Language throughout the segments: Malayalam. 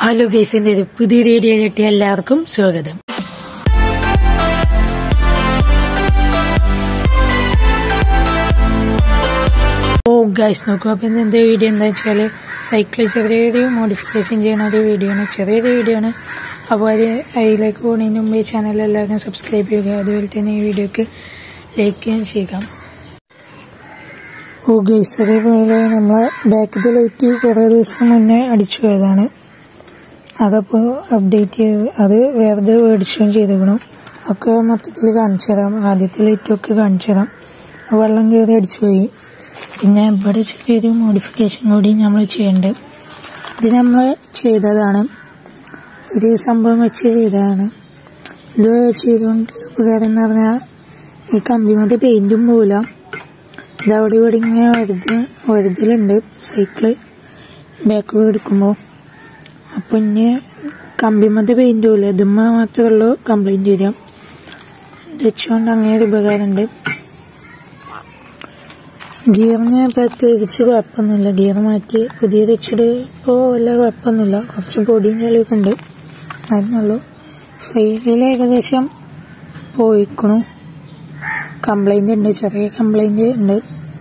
ഹലോ ഗൈസിന്റെ ഒരു പുതിയ വീഡിയോയിലെത്തി എല്ലാവർക്കും സ്വാഗതം ഓ ഗൈസ് നോക്കൂ അപ്പൊ ഇന്ന് എന്താ വീഡിയോ എന്താ വെച്ചാല് സൈക്കിൾ ചെറിയൊരു മോഡിഫിക്കേഷൻ ചെയ്യണ ഒരു വീഡിയോ ആണ് ചെറിയൊരു വീഡിയോ ആണ് അപ്പോൾ അത് അതിലേക്ക് പോകുന്നതിന് മുമ്പ് ഈ ചാനൽ എല്ലാവരും സബ്സ്ക്രൈബ് ചെയ്യുക അതുപോലെ തന്നെ ഈ വീഡിയോക്ക് ലൈക്ക് ചെയ്യാൻ ചെയ്യുക ഓ ഗൈസ് അതേപോലെ നമ്മളെ ബാക്കിത്തെ ലൈറ്റ് കുറേ ദിവസം മുന്നേ അടിച്ചു പോയതാണ് അതപ്പോൾ അപ്ഡേറ്റ് ചെയ്ത് അത് വേറെ മേടിച്ചും ചെയ്തിരിക്കണം ഒക്കെ മൊത്തത്തിൽ കാണിച്ചു തരാം ആദ്യത്തെ ലൈറ്റൊക്കെ കാണിച്ചു തരാം വെള്ളം കയറി അടിച്ചു പോയി പിന്നെ ഇവിടെ ചെറിയൊരു മോഡിഫിക്കേഷൻ കൂടി നമ്മൾ ചെയ്യേണ്ടത് ഇത് നമ്മൾ ചെയ്തതാണ് ഒരു സംഭവം വെച്ച് ചെയ്തതാണ് ഇത് ചെയ്തുകൊണ്ട് ഉപകാരം എന്ന് പറഞ്ഞാൽ ഈ കമ്പിമത്തെ പെയിന്റും പോല ഇതവിടെ ഇവിടെ ഇങ്ങനെ വലുത് വലുതിലുണ്ട് സൈക്കിള് ബാക്ക് എടുക്കുമ്പോൾ അപ്പൊ ഇനി കമ്പിമത്തെ പെയിന്റ് പോലെ ഇതുമ്മ മാത്രമേ ഉള്ളൂ കംപ്ലൈന്റ് വരാം ഇത് വെച്ചുകൊണ്ട് അങ്ങനെ ഒരു ഉപകാരമുണ്ട് ഗിയറിന് പ്രത്യേകിച്ച് കുഴപ്പമൊന്നുമില്ല ഗിയർ മാറ്റി പുതിയത് വെച്ചിട്ട് ഇപ്പോൾ വല്ല കുഴപ്പമൊന്നുമില്ല കുറച്ച് പൊടിയും ചെളിയൊക്കെ ഉണ്ട് അതിനുള്ളൂ ഫ്രീയിൽ ഏകദേശം പോയിക്കണു കംപ്ലൈന്റ് ഉണ്ട് ചെറിയ കംപ്ലൈന്റ് ഉണ്ട്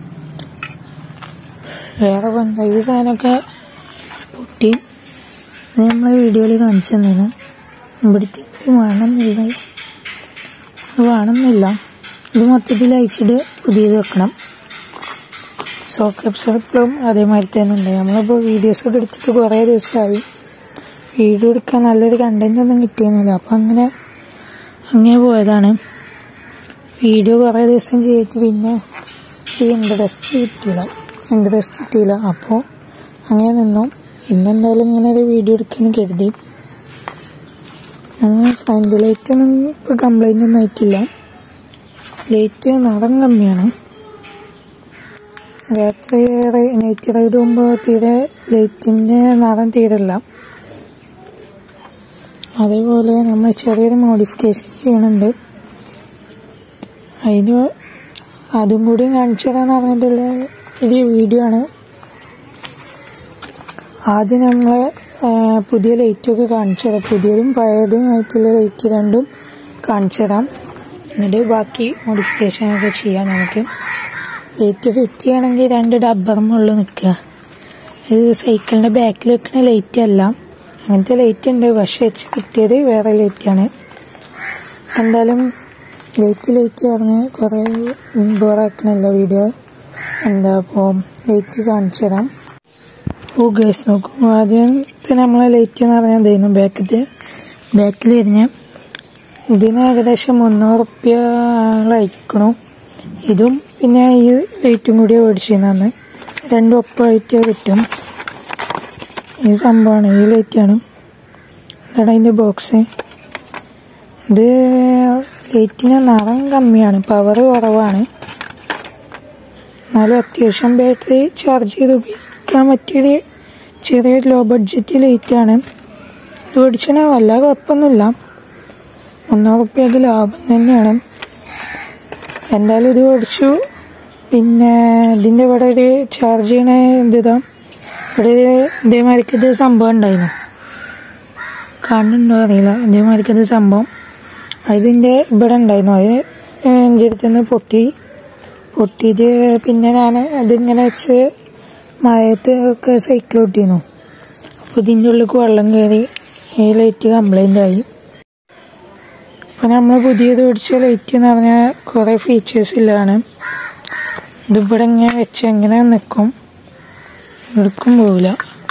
വേറെ എന്താ ഈ സാധനമൊക്കെ പൊട്ടി നമ്മൾ വീഡിയോയിൽ കാണിച്ചു തന്നേനു ഇവിടുത്തെ വേണമെന്നില്ല വേണമെന്നില്ല ഇത് മൊത്തത്തിൽ അയച്ചിട്ട് പുതിയത് വെക്കണം സോക്കപ്സ് ഇപ്പോഴും അതേമാതിരി തന്നെ ഉണ്ട് നമ്മളിപ്പോൾ വീഡിയോസ് ഒക്കെ എടുത്തിട്ട് കുറേ ദിവസമായി വീഡിയോ എടുക്കാൻ നല്ലൊരു കണ്ടന്റ് ഒന്നും കിട്ടിയിരുന്നില്ല അപ്പം അങ്ങനെ അങ്ങനെ പോയതാണ് വീഡിയോ കുറേ ദിവസം ചെയ്തിട്ട് പിന്നെ ഈ ഇൻട്രസ്റ്റ് കിട്ടിയില്ല ഇൻട്രസ്റ്റ് കിട്ടിയില്ല അപ്പോൾ അങ്ങനെ നിന്നു ഇന്നെന്തായാലും ഇങ്ങനെ ഒരു വീഡിയോ എടുക്കാൻ കരുതി ഫ്രണ്ട് ലൈറ്റൊന്നും ഇപ്പോൾ കംപ്ലൈൻ്റ് ഒന്നും ആയിട്ടില്ല ലൈറ്റ് നിറം കമ്മിയാണ് രാത്രി നൈറ്റ് റൈഡ് പോകുമ്പോൾ തീരെ ലൈറ്റിൻ്റെ നിറം തീരില്ല അതേപോലെ നമ്മൾ ചെറിയൊരു മോഡിഫിക്കേഷൻ ചെയ്യണുണ്ട് അതിന് അതും കൂടി കാണിച്ചു തരാന്ന് പറഞ്ഞിട്ടുള്ള ഒരു വീഡിയോ ആണ് ആദ്യം നമ്മൾ പുതിയ ലൈറ്റൊക്കെ കാണിച്ചു തരാം പുതിയതും പഴയതും ആയിട്ടുള്ള ലൈറ്റ് രണ്ടും കാണിച്ചു തരാം എന്നിട്ട് ബാക്കി മോഡിഫിക്കേഷൻ ഒക്കെ ചെയ്യാം നമുക്ക് ലൈറ്റ് ഫിറ്റ് ചെയ്യണമെങ്കിൽ രണ്ട് ഡബ്ബറുമുള്ളു നിൽക്കുക ഇത് സൈക്കിളിന്റെ ബാക്കിൽ വെക്കുന്ന ലൈറ്റ് അല്ല അങ്ങനത്തെ ലൈറ്റ് ഉണ്ട് പക്ഷെ കിട്ടിയത് വേറെ ലൈറ്റാണ് എന്തായാലും ലൈറ്റ് ലൈറ്റ് പറഞ്ഞ് കുറേ ബോറാക്കണല്ലോ വീഡിയോ എന്താ അപ്പോൾ ലൈറ്റ് കാണിച്ചു തരാം ഓ ഗേസ് നോക്കൂ ആദ്യം നമ്മളെ ലൈറ്റ് എന്ന് പറഞ്ഞാൽ എന്തായിരുന്നു ബാക്കത്തെ ബാക്കിൽ എരിഞ്ഞ് ഇതിന് ഏകദേശം മുന്നൂറ് റുപ്യ അയക്കണു ഇതും പിന്നെ ഈ ലൈറ്റും കൂടി മേടിച്ചിരുന്നു രണ്ടും ഒപ്പമായിട്ട് കിട്ടും ഈ സംഭവമാണ് ഈ ലൈറ്റാണ് ഇതാണ് അതിൻ്റെ ബോക്സ് ഇത് ലൈറ്റിന് നിറം കമ്മിയാണ് പവർ കുറവാണ് എന്നാലും അത്യാവശ്യം ബാറ്ററി ചാർജ് ചെയ്ത് ഉപയോഗിക്കാൻ പറ്റിയൊരു ചെറിയൊരു ലോ ബഡ്ജറ്റ് ലൈറ്റാണ് ഇത് മേടിച്ചാൽ വല്ല കുഴപ്പമൊന്നുമില്ല മുന്നൂറ് റുപ്യക്ക് ലാഭം തന്നെയാണ് എന്തായാലും ഇത് മേടിച്ചു പിന്നെ ഇതിൻ്റെ ഇവിടെ ഒരു ചാർജ് ചെയ്യണ എന്താ ഇവിടെ ഒരു ഇതേമാതിരിക്ക് ഇത് സംഭവം ഉണ്ടായിരുന്നു കാണുന്നുണ്ടോ അറിയില്ല ഇതേമാതിരിക്ക് ഇത് സംഭവം അതിൻ്റെ ഇവിടെ ഉണ്ടായിരുന്നു അത് എൻ്റെ അടുത്തുനിന്ന് പൊട്ടി പൊട്ടിയിട്ട് പിന്നെ ഞാൻ അതിങ്ങനെ വെച്ച് മഴയത്ത് ഒക്കെ സൈക്കിൾ ഓട്ടിയിരുന്നു അപ്പോൾ ഇതിൻ്റെ ഉള്ളിൽ വെള്ളം കയറി ഈ ലൈറ്റ് കംപ്ലൈൻ്റ് ആയി അപ്പോൾ നമ്മൾ പുതിയത് മേടിച്ച ലൈറ്റ് എന്ന് പറഞ്ഞാൽ കുറേ ഫീച്ചേഴ്സ് ഇല്ലാണ് ഇതിവിടെ ഇങ്ങനെ വെച്ച് എങ്ങനെ നിൽക്കും എടുക്കും പോവില്ല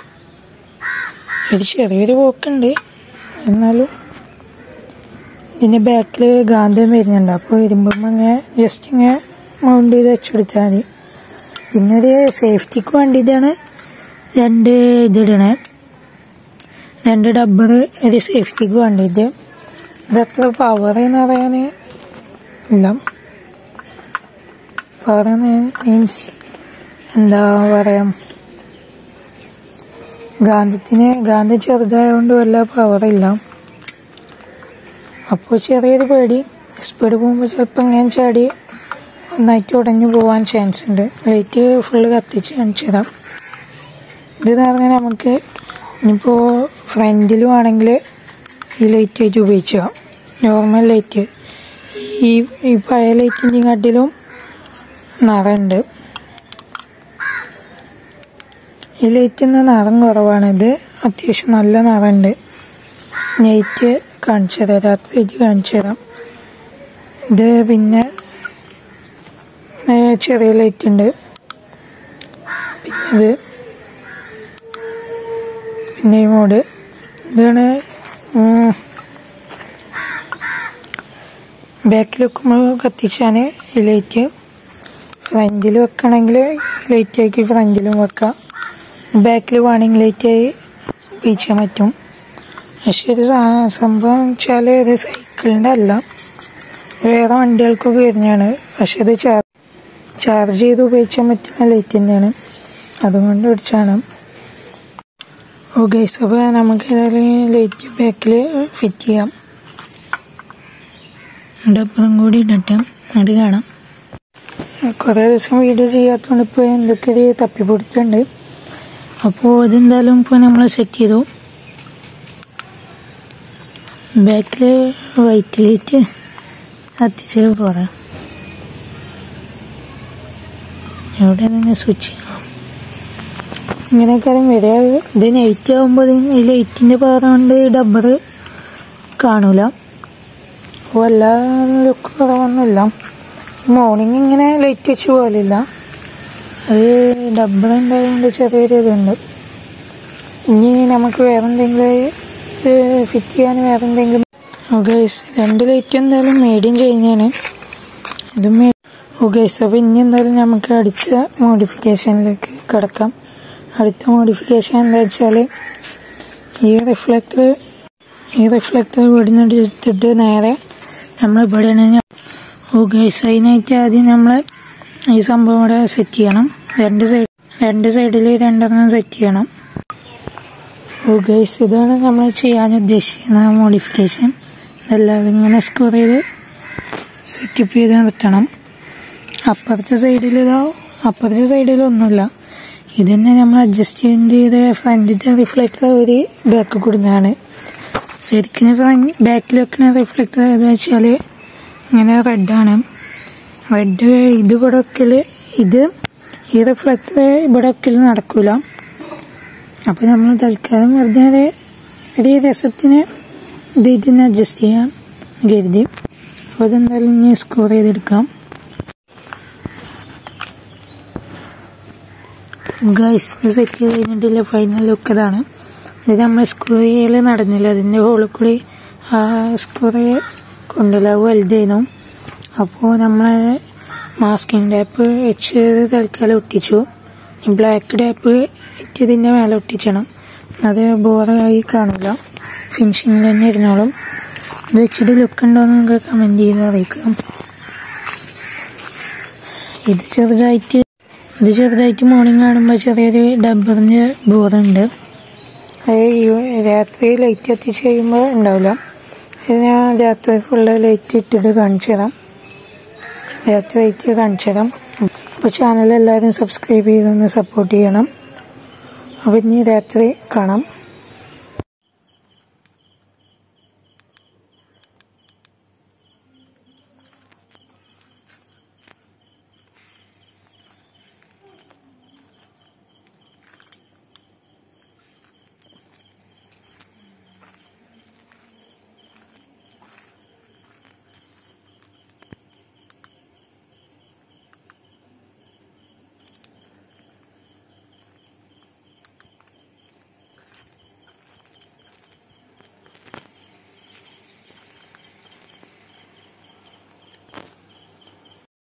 ഒരു ചെറിയൊരു പോക്കുണ്ട് എന്നാലും ഇതിൻ്റെ ബാക്കിൽ ഗാന്ധം വരുന്നുണ്ട് അപ്പോൾ വരുമ്പം അങ്ങനെ ജസ്റ്റ് ഇങ്ങനെ മൗണ്ട് ചെയ്ത് വെച്ചെടുത്താൽ മതി പിന്നെ ഒരു സേഫ്റ്റിക്ക് വേണ്ടിയിട്ടാണ് രണ്ട് ഇതിടണേ രണ്ട് ഡബ്ബർ ഒരു സേഫ്റ്റിക്ക് വേണ്ടിയിട്ട് ഇതത്ര പവർ എന്ന് പറയാൻ ഇല്ല പവർ മീൻസ് എന്താ പറയാ ഗാന്ധത്തിന് ഗാന്ധി ചെറുതായതുകൊണ്ട് വല്ല പവറില്ല അപ്പോൾ ചെറിയൊരു പേടി സ്പീഡ് പോകുമ്പോൾ ചിലപ്പോൾ ഇങ്ങനെ ചാടി ഒന്നായിട്ട് ഉടഞ്ഞു പോകാൻ ചാൻസ് ഉണ്ട് ലൈറ്റ് ഫുള്ള് കത്തിച്ച് കാണിച്ചു തരാം ഇത് പറഞ്ഞാൽ നമുക്ക് ഇനിയിപ്പോൾ ഫ്രണ്ടിലും ആണെങ്കിൽ ഈ ലൈറ്റ് ആയിട്ട് ഉപയോഗിക്കുക നോർമൽ ലൈറ്റ് ഈ ഈ പഴയ ലൈറ്റിൻ്റെ കാട്ടിലും നിറമുണ്ട് ഈ ലൈറ്റിന് നിറം കുറവാണ് ഇത് അത്യാവശ്യം നല്ല നിറമുണ്ട് നൈറ്റ് കാണിച്ചു തരാം രാത്രിയായിട്ട് കാണിച്ചു തരാം ഇത് പിന്നെ ഏ, ചെറിയ ലൈറ്റ് ഉണ്ട് പിന്നെ ഇത് പിന്നെ ഈ മോഡ് ഇതാണ് ബാക്കിൽ വെക്കുമ്പോൾ കത്തിച്ചാൽ ഈ ലൈറ്റ് ഫ്രണ്ടിൽ വെക്കണമെങ്കിൽ ലൈറ്റ് ആക്കി ഫ്രണ്ടിലും വെക്കാം ബാക്കിൽ വാണിംഗ് ലൈറ്റ് ആയി ഉപയോഗിക്കാൻ പറ്റും പക്ഷെ ഇത് സാ- സംഭവം വെച്ചാൽ ഇത് സൈക്കിളിൻ്റെ അല്ല വേറെ വണ്ടികൾക്കൊക്കെ വരുന്നതാണ് പക്ഷെ ഇത് ചാർജ് ചാർജ് ചെയ്ത് ഉപയോഗിക്കാൻ പറ്റുന്ന ലൈറ്റ് തന്നെയാണ് അതുകൊണ്ട് മേടിച്ചാണ് ഓക്കെ അപ്പോൾ നമുക്ക് ഏതായാലും ലൈറ്റ് ബാക്കിൽ ഫിറ്റ് ചെയ്യാം ഡപ്പതും കൂടി ഇട്ടിട്ട് അത് കാണാം കുറേ ദിവസം വീഡിയോ ചെയ്യാത്തതുകൊണ്ട് ഇപ്പോൾ എന്തൊക്കെ ഒരു തപ്പിപ്പിടുത്തുണ്ട് അപ്പോൾ ഇതെന്തായാലും ഇപ്പോൾ നമ്മൾ സെറ്റ് ചെയ്തു ബാക്കിൽ വൈറ്റ് ലൈറ്റ് കത്തിച്ച് പോരാ എവിടെ നിന്ന് സ്വിച്ച് ചെയ്യണം ഇങ്ങനെയൊക്കെ വരിക ഇത് നൈറ്റ് ആകുമ്പോൾ ഈ ലൈറ്റിൻ്റെ പവർ കൊണ്ട് ഡബ്ബർ കാണൂല അപ്പോൾ എല്ലാ ലുക്ക് കുറവൊന്നുമില്ല മോർണിംഗ് ഇങ്ങനെ ലൈറ്റ് വെച്ച് പോലില്ല അത് ഡബ്ബർ ഉണ്ടായതുകൊണ്ട് ചെറിയൊരു ഇതുണ്ട് ഇനി നമുക്ക് വേറെ എന്തെങ്കിലും ഫിറ്റ് ചെയ്യാൻ വേറെ എന്തെങ്കിലും ഓക്കെ രണ്ട് ലൈറ്റ് എന്തായാലും മീഡിയം ചെയ്യുന്നതാണ് ഇത് ഓക്കെ അപ്പോൾ ഇനി എന്തായാലും നമുക്ക് അടുത്ത മോഡിഫിക്കേഷനിലേക്ക് കിടക്കാം അടുത്ത മോഡിഫിക്കേഷൻ എന്താ വെച്ചാൽ ഈ റിഫ്ലക്ടർ ഈ റിഫ്ലക്ടർ ഇവിടുന്ന് എടുത്തിട്ട് നേരെ നമ്മൾ ഇവിടെയാണ് ഓക്കെ അതിനായിട്ട് ആദ്യം നമ്മൾ ഈ സംഭവം ഇവിടെ സെറ്റ് ചെയ്യണം രണ്ട് സൈഡ് രണ്ട് സൈഡിൽ രണ്ടെണ്ണം സെറ്റ് ചെയ്യണം ഓക്കെ ഇതാണ് നമ്മൾ ചെയ്യാൻ ഉദ്ദേശിക്കുന്ന മോഡിഫിക്കേഷൻ അല്ലാതെ ഇങ്ങനെ സ്കോർ ചെയ്ത് സെറ്റപ്പ് ചെയ്ത് നിർത്തണം അപ്പുറത്തെ സൈഡിൽ ഇതോ അപ്പുറത്തെ സൈഡിൽ ഒന്നുമില്ല ഇത് തന്നെ നമ്മൾ അഡ്ജസ്റ്റ് ചെയ്ത് ഫ്രണ്ടിന്റെ റിഫ്ലക്ടർ ഒരു ബാക്ക് കൊടുക്കുന്നതാണ് ശരിക്കും ഫ്രണ്ട് ബാക്കിൽ വെക്കുന്ന റിഫ്ലക്ടർ ഏതാ വെച്ചാൽ ഇങ്ങനെ റെഡാണ് റെഡ് ഇത് ഇവിടെ വെക്കല് ഇത് ഈ റിഫ്ലക്ടർ ഇവിടെ വെക്കൽ നടക്കൂല അപ്പൊ നമ്മൾ തൽക്കാലം വെറുതെ ഒരു ഒരു രസത്തിന് ഇത് ഇതിനെ അഡ്ജസ്റ്റ് ചെയ്യാൻ കരുതി അപ്പോൾ ഇതെന്തായാലും ഇനി സ്കോർ ചെയ്തെടുക്കാം ഗൈസ് സെറ്റ് ചെയ്ത് കഴിഞ്ഞിട്ടില്ല ഫൈനൽ ലുക്ക് ഇതാണ് ഇത് നമ്മൾ സ്ക്രൂ ചെയ്യൽ നടന്നില്ല അതിൻ്റെ ഹോളിൽ കൂടി ആ സ്ക്രൂ കൊണ്ടില്ല അത് വലുതായിരുന്നു അപ്പോൾ നമ്മൾ മാസ്കിംഗ് ടാപ്പ് വെച്ച് തൽക്കാലം ഒട്ടിച്ചു ബ്ലാക്ക് ടാപ്പ് ഇതിൻ്റെ മേലെ ഒട്ടിച്ചണം അത് ബോറായി കാണില്ല ഫിനിഷിങ് തന്നെ ഇരുന്നോളും ഇത് വെച്ചിട്ട് ലുക്ക് ഉണ്ടോ എന്ന് നിങ്ങൾക്ക് കമൻറ്റ് ചെയ്ത് അറിയിക്കാം ഇത് ചെറുതായിട്ട് ഇത് ചെറുതായിട്ട് മോർണിംഗ് കാണുമ്പോൾ ചെറിയൊരു ഡബ്ബറിൻ്റെ ബോറുണ്ട് അത് ഈ രാത്രി ലൈറ്റ് എത്തിച്ച് കഴിയുമ്പോൾ ഉണ്ടാവില്ല അത് ഞാൻ രാത്രി ഫുള്ള് ലൈറ്റ് ഇട്ടിട്ട് കാണിച്ചു തരാം രാത്രി ലൈറ്റ് കാണിച്ചു തരാം അപ്പോൾ ചാനൽ എല്ലാവരും സബ്സ്ക്രൈബ് ചെയ്തൊന്ന് സപ്പോർട്ട് ചെയ്യണം അപ്പം ഇനി രാത്രി കാണാം